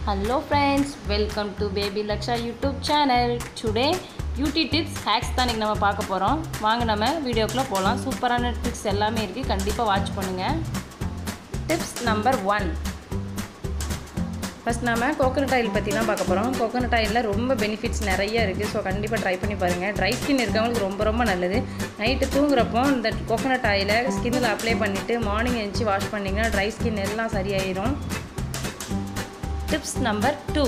Hello friends, welcome to Baby Laksha YouTube channel. Today beauty tips hacks தான் இன்றைக்கி நம்ம பார்க்க போகிறோம் வாங்க நம்ம வீடியோக்குள்ளே போகலாம் சூப்பரான டிப்ஸ் எல்லாமே இருக்குது கண்டிப்பாக வாட்ச் பண்ணுங்கள் டிப்ஸ் நம்பர் ஒன் ஃபஸ்ட் நம்ம கோகனட் ஆயில் பற்றி தான் பார்க்க போகிறோம் கோகனட் ஆயிலில் ரொம்ப பெனிஃபிட்ஸ் நிறைய இருக்குது ஸோ கண்டிப்பாக ட்ரை பண்ணி பாருங்கள் ட்ரை ஸ்கின் இருக்கவங்களுக்கு ரொம்ப ரொம்ப நல்லது நைட்டு தூங்குறப்போ இந்த கோகனட் ஆயிலை ஸ்கின்னில் அப்ளை பண்ணிவிட்டு மார்னிங் எழுந்துச்சி வாஷ் பண்ணிங்கன்னா ட்ரை ஸ்கின் எல்லாம் சரியாயிரும் டிப்ஸ் நம்பர் டூ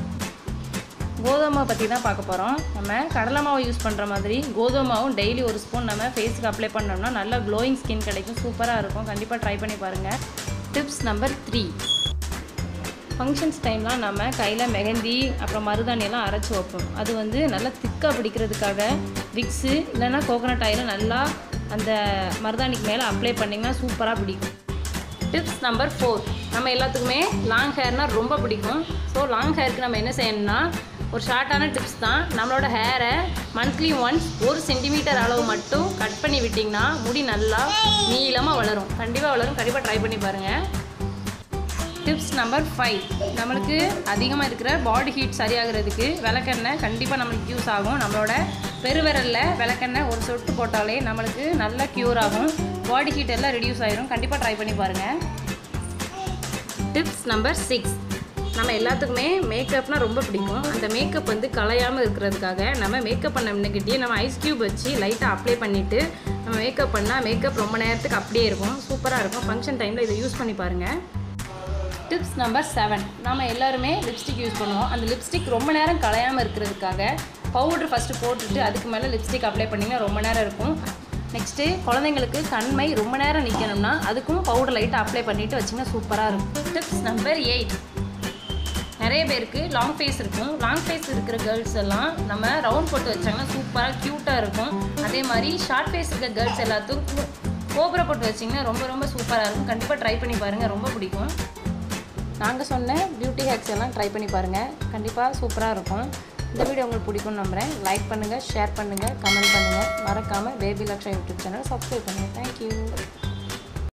கோதுமை பற்றி தான் பார்க்க போகிறோம் நம்ம கடலை மாவு யூஸ் பண்ணுற மாதிரி கோதுமை மாவும் டெய்லி ஒரு ஸ்பூன் நம்ம ஃபேஸுக்கு அப்ளை பண்ணோம்னா நல்ல க்ளோயிங் ஸ்கின் கிடைக்கும் சூப்பராக இருக்கும் கண்டிப்பாக ட்ரை பண்ணி பாருங்கள் டிப்ஸ் நம்பர் த்ரீ ஃபங்க்ஷன்ஸ் டைம்லாம் நம்ம கையில் மெஹந்தி அப்புறம் மருதாணி எல்லாம் அரைச்சி வைப்போம் அது வந்து நல்லா திக்காக பிடிக்கிறதுக்காக விக்ஸு இல்லைன்னா கோகனட் ஆயிலை நல்லா அந்த மருதாணிக்கு மேலே அப்ளை பண்ணிங்கன்னா சூப்பராக பிடிக்கும் டிப்ஸ் நம்பர் ஃபோர் நம்ம எல்லாத்துக்குமே லாங் ஹேர்னால் ரொம்ப பிடிக்கும் ஸோ லாங் ஹேருக்கு நம்ம என்ன செய்யணும்னா ஒரு ஷார்ட்டான டிப்ஸ் தான் நம்மளோட ஹேரை மந்த்லி ஒன்ஸ் ஒரு சென்டிமீட்டர் அளவு மட்டும் கட் பண்ணி விட்டிங்கன்னா முடி நல்லா நீளமாக வளரும் கண்டிப்பாக வளரும் கண்டிப்பாக ட்ரை பண்ணி பாருங்கள் டிப்ஸ் நம்பர் ஃபைவ் நம்மளுக்கு அதிகமாக இருக்கிற பாடி ஹீட் சரியாகிறதுக்கு விளக்கெண்ணெய் கண்டிப்பாக நம்மளுக்கு யூஸ் ஆகும் நம்மளோட பெருவிரலில் விளக்கெண்ணெய் ஒரு சொட்டு போட்டாலே நம்மளுக்கு நல்லா க்யூர் ஆகும் பாடி ஹீட் எல்லாம் ரெடியூஸ் ஆயிரும் கண்டிப்பாக ட்ரை பண்ணி பாருங்கள் டிப்ஸ் நம்பர் சிக்ஸ் நம்ம எல்லாத்துக்குமே மேக்கப்னால் ரொம்ப பிடிக்கும் அந்த மேக்கப் வந்து கலையாமல் இருக்கிறதுக்காக நம்ம மேக்கப் பண்ண முன்னக்கிட்டே நம்ம ஐஸ் க்யூப் வச்சு லைட்டாக அப்ளை பண்ணிவிட்டு நம்ம மேக்கப் பண்ணால் மேக்கப் ரொம்ப நேரத்துக்கு அப்படியே இருக்கும் சூப்பராக இருக்கும் ஃபங்க்ஷன் டைமில் இதை யூஸ் பண்ணி பாருங்கள் டிப்ஸ் நம்பர் செவன் நம்ம எல்லாருமே லிப்ஸ்டிக் யூஸ் பண்ணுவோம் அந்த லிப்ஸ்டிக் ரொம்ப நேரம் கலையாமல் இருக்கிறதுக்காக பவுடர் ஃபஸ்ட்டு போட்டுட்டு அதுக்கு மேலே லிப்ஸ்டிக் அப்ளை பண்ணிங்கன்னா ரொம்ப நேரம் இருக்கும் நெக்ஸ்ட்டு குழந்தைங்களுக்கு கண்மை ரொம்ப நேரம் நிற்கணும்னா அதுக்கும் பவுடர் லைட்டாக அப்ளை பண்ணிவிட்டு வச்சிங்கன்னா சூப்பராக இருக்கும் டிப்ஸ் நம்பர் எயிட் நிறைய பேருக்கு லாங் ஃபேஸ் இருக்கும் லாங் ஃபேஸ் இருக்கிற கேர்ள்ஸ் எல்லாம் நம்ம ரவுண்ட் போட்டு வச்சாங்கன்னா சூப்பராக க்யூட்டாக இருக்கும் அதே மாதிரி ஷார்ட் ஃபேஸ் இருக்க கேர்ள்ஸ் எல்லாத்துக்கும் கோபுரை போட்டு வச்சிங்கன்னா ரொம்ப ரொம்ப சூப்பராக இருக்கும் கண்டிப்பாக ட்ரை பண்ணி பாருங்கள் ரொம்ப பிடிக்கும் நாங்கள் சொன்ன பியூட்டி ஹேக்ஸ் எல்லாம் ட்ரை பண்ணி பாருங்கள் கண்டிப்பாக சூப்பராக இருக்கும் இந்த வீடியோ உங்களுக்கு பிடிக்கும்னு நம்புகிறேன் லைக் பண்ணுங்கள் ஷேர் பண்ணுங்கள் கமெண்ட் பண்ணுங்கள் மறக்காமல் baby Laksha YouTube channel subscribe பண்ணுங்கள் தேங்க்யூ